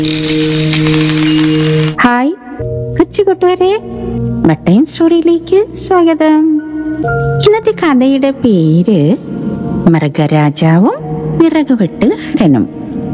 hi കൊച്ചു കൂട്ടുകാരെ ബട്ടൈം സ്റ്റോറിയിലേക്ക് സ്വാഗതം ഇന്നത്തെ കഥയുടെ പേര് മൃഗരാജാവും വിറകുവെട്ടുകാരനും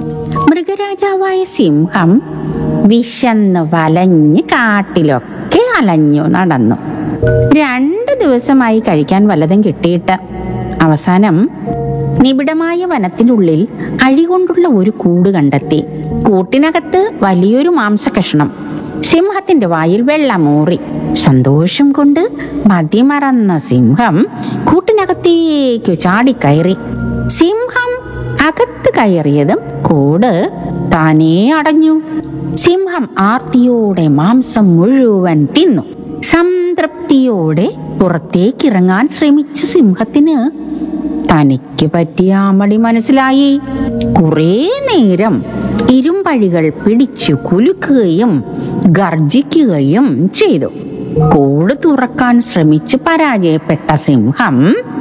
മൃഗരാജാവായ സിംഹം വിശന്ന് വലഞ്ഞ് കാട്ടിലൊക്കെ അലഞ്ഞു നടന്നു രണ്ട് ദിവസമായി കഴിക്കാൻ വല്ലതും കിട്ടിയിട്ട് അവസാനം നിബിഡമായ വനത്തിനുള്ളിൽ അഴികൊണ്ടുള്ള ഒരു കൂട് കണ്ടെത്തി കൂട്ടിനകത്ത് വലിയൊരു മാംസകഷ്ണം സിംഹത്തിന്റെ വായിൽ വെള്ളമൂറി സന്തോഷം കൊണ്ട് മതിമറന്ന സിംഹം കൂട്ടിനകത്തേക്ക് ചാടിക്കയറി സിംഹം അകത്ത് കയറിയതും കൂട് താനേ അടഞ്ഞു സിംഹം ആർത്തിയോടെ മാംസം മുഴുവൻ തിന്നു സംതൃപ്തിയോടെ പുറത്തേക്കിറങ്ങാൻ ശ്രമിച്ച സിംഹത്തിന് തനിക്ക് പറ്റിയ ആമടി മനസ്സിലായി കുറേ നേരം ഇരുമ്പഴികൾ പിടിച്ചു കുലുക്കുകയും ഗർജിക്കുകയും ചെയ്തു കൂട് തുറക്കാൻ ശ്രമിച്ച് പരാജയപ്പെട്ട സിംഹം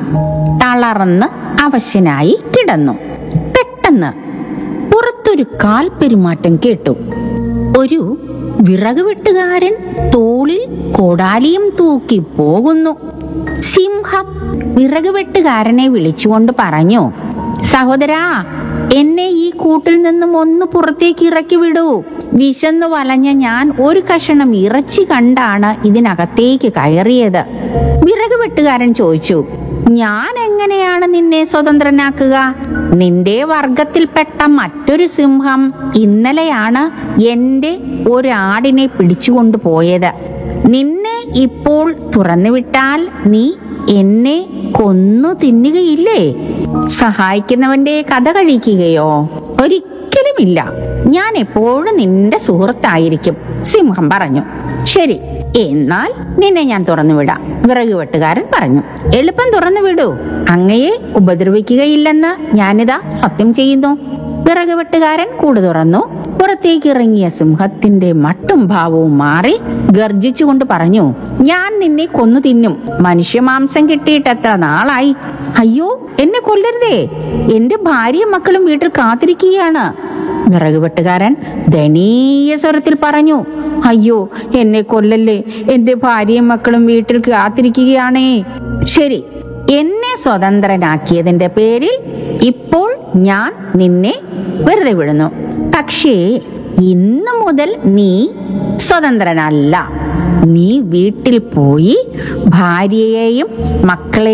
തളർന്ന് അവശനായി കിടന്നു പെട്ടെന്ന് പുറത്തൊരു കാൽ പെരുമാറ്റം കേട്ടു ഒരു വിറക് വെട്ടുകാരൻ തോളിൽ കോടാലിയും തൂക്കി പോകുന്നു സിംഹം വിറക് വെട്ടുകാരനെ വിളിച്ചുകൊണ്ട് പറഞ്ഞു സഹോദരാ എന്നെ ഈ കൂട്ടിൽ നിന്നും ഒന്ന് പുറത്തേക്ക് ഇറക്കി വിടൂ വിശന്നു വലഞ്ഞ ഞാൻ ഒരു കഷണം ഇറച്ചി കണ്ടാണ് ഇതിനകത്തേക്ക് കയറിയത് വിറക് വെട്ടുകാരൻ ചോദിച്ചു ഞാൻ എങ്ങനെയാണ് നിന്നെ സ്വതന്ത്രനാക്കുക നിന്റെ വർഗത്തിൽപ്പെട്ട മറ്റൊരു സിംഹം ഇന്നലെയാണ് എന്റെ ഒരാടിനെ പിടിച്ചുകൊണ്ടു പോയത് നിന്നെ ഇപ്പോൾ തുറന്നുവിട്ടാൽ നീ എന്നെ കൊന്നു തിന്നുകയില്ലേ സഹായിക്കുന്നവന്റെ കഥ കഴിക്കുകയോ ഒരിക്കലുമില്ല ഞാൻ എപ്പോഴും നിന്റെ സുഹൃത്തായിരിക്കും സിംഹം പറഞ്ഞു ശരി എന്നാൽ നിന്നെ ഞാൻ തുറന്നുവിടാം വിറക് വെട്ടുകാരൻ പറഞ്ഞു എളുപ്പം തുറന്നു വിടൂ അങ്ങയെ ഉപദ്രവിക്കുകയില്ലെന്ന് ഞാനിതാ സത്യം ചെയ്യുന്നു വിറക് വെട്ടുകാരൻ കൂട് തുറന്നു പുറത്തേക്ക് ഇറങ്ങിയ സിംഹത്തിന്റെ മട്ടും ഭാവവും മാറി ഗർജിച്ചുകൊണ്ട് പറഞ്ഞു ഞാൻ നിന്നെ കൊന്നു തിന്നും മനുഷ്യമാംസം കിട്ടിയിട്ട് എത്ര നാളായി അയ്യോ എന്നെ കൊല്ലരുതേ എന്റെ ഭാര്യയും മക്കളും വീട്ടിൽ കാത്തിരിക്കുകയാണ് വിറക് വെട്ടുകാരൻ ദയനീയ സ്വരത്തിൽ പറഞ്ഞു അയ്യോ എന്നെ കൊല്ലല്ലേ എന്റെ ഭാര്യയും മക്കളും വീട്ടിൽ കാത്തിരിക്കുകയാണേ ശരി എന്നെ സ്വതന്ത്രനാക്കിയതിന്റെ പേരിൽ ഇപ്പോൾ ഞാൻ നിന്നെ വെറുതെ വിടുന്നു പക്ഷേ ഇന്നു മുതൽ നീ സ്വതന്ത്രനല്ല നീ വീട്ടിൽ പോയി ഭാര്യയെയും മക്കളെ